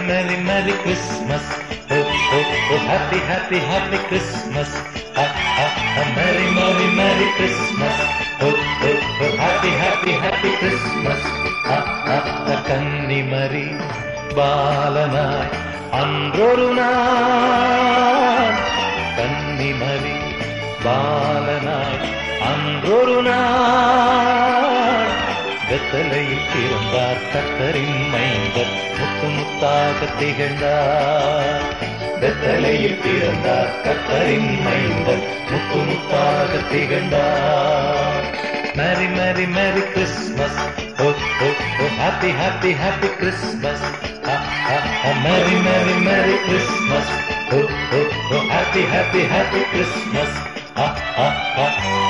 Merry, Merry Christmas. Oh, oh, oh, happy, happy, happy Christmas. Ah, ah, ah, Merry, Merry, Merry Christmas. Oh, oh, oh, happy, happy, happy Christmas. Ah, ah, ah, கன்னிமரி பாலனாய் அன்றொரு நாள் கன்னிமரி பாலனாய் அன்றொரு நாள் வெத்தலையில் பிறந்தார் கத்தரின் மைந்தர் முத்து முத்தாக திகழ்ந்தார் வெத்தலையில் பிறந்தார் கத்தரின் மைந்தர் முத்து முத்தாக திகழ்ந்தார் merry merry merry Christmas oh oh oh happy happy happy Christmas merry merry merry Christmas oh oh oh happy happy happy Christmas ah ah ah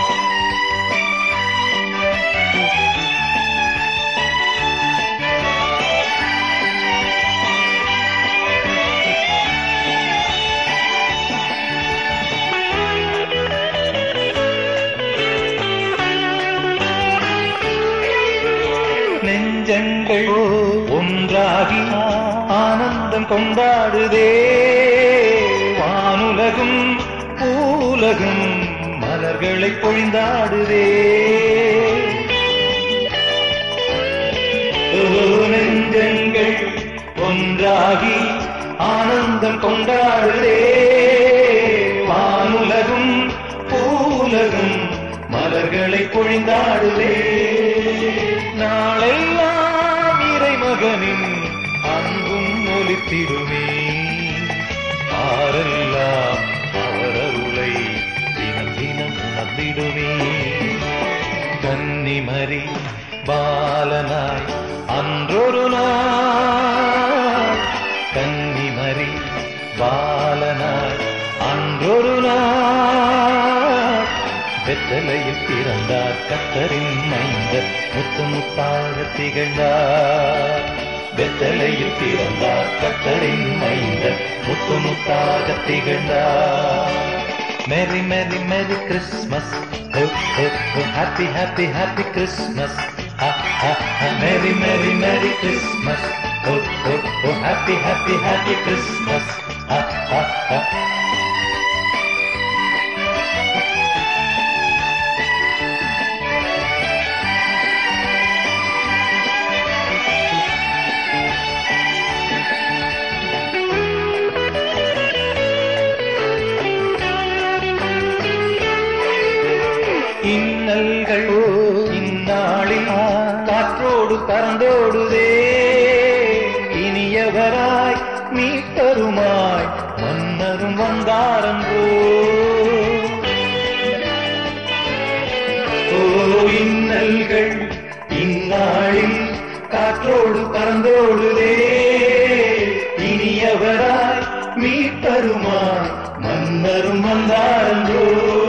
நெஞ்சங்கள் ஒன்றாகி ஆனந்தம் கொண்டாடுதே வானுலகும் பூலகும் மலர்களை பொழிந்தாடுதே ஓ, நெஞ்சங்கள் ஒன்றாகி ஆனந்தம் கொண்டாடுதே வானுலகும் பூலகும் மலர்களை பொழிந்தாடுதே நாளெல்லாம் இறைமகனின் அன்பும் ஒலித்திடுமே ஆரெல்லாம் அவர் அருளை தினம் தினம் உணர்ந்திடுமே கன்னிமரி பாலனாய் அன்றொரு நாள் கன்னிமரி பாலனாய் அன்றொரு நாள் வெத்தலையில் பிறந்தார் கத்தரின் மைந்தர் முத்து முத்தாக திகழ்ந்தார் வெத்தலையில் பிறந்தார் கத்தரின் மைந்தர் முத்து முத்தாக திகழ்ந்தார் merry merry merry Christmas happy happy happy Christmas merry merry merry Christmas happy happy happy Christmas இன்னல்கள் இந்நாளில் காற்றோடு பறந்தோடுதே இனியவராய் மீட்டருமாய் மன்னரும் வந்தாரன்றோ ஓ இன்னல்கள் இந்நாளில் காற்றோடு பறந்தோடுதே இனியவராய் மீட்டருமாய் மன்னரும் வந்தாரன்றோ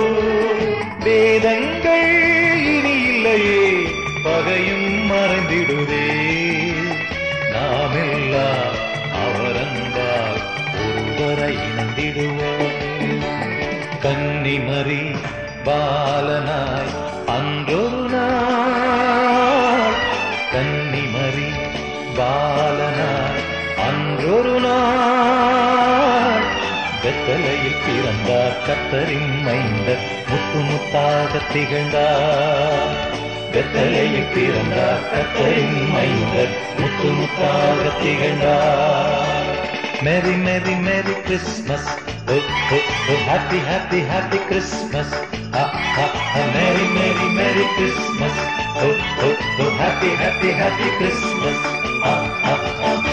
வேதங்கள் இனி இல்லையே பகையும் மறைந்திடுதே நாம் எல்லாம் அவர் அன்பால் ஒருவரை இணைந்திடுவோம் கன்னிமரி பாலனாய் அன்றொரு நாள் கன்னிமரி பாலனாய் அன்றொரு நாள் வெத்தலையில் பிறந்தார் கத்தரின் மைந்தர் முத்து முத்தாக திகழ்ந்தார் வெத்தலையில் பிறந்தார் கத்தரின் மைந்தர் முத்து முத்தாக திகழ்ந்தார் merry merry merry Christmas happy happy happy Christmas merry merry merry Christmas happy happy happy Christmas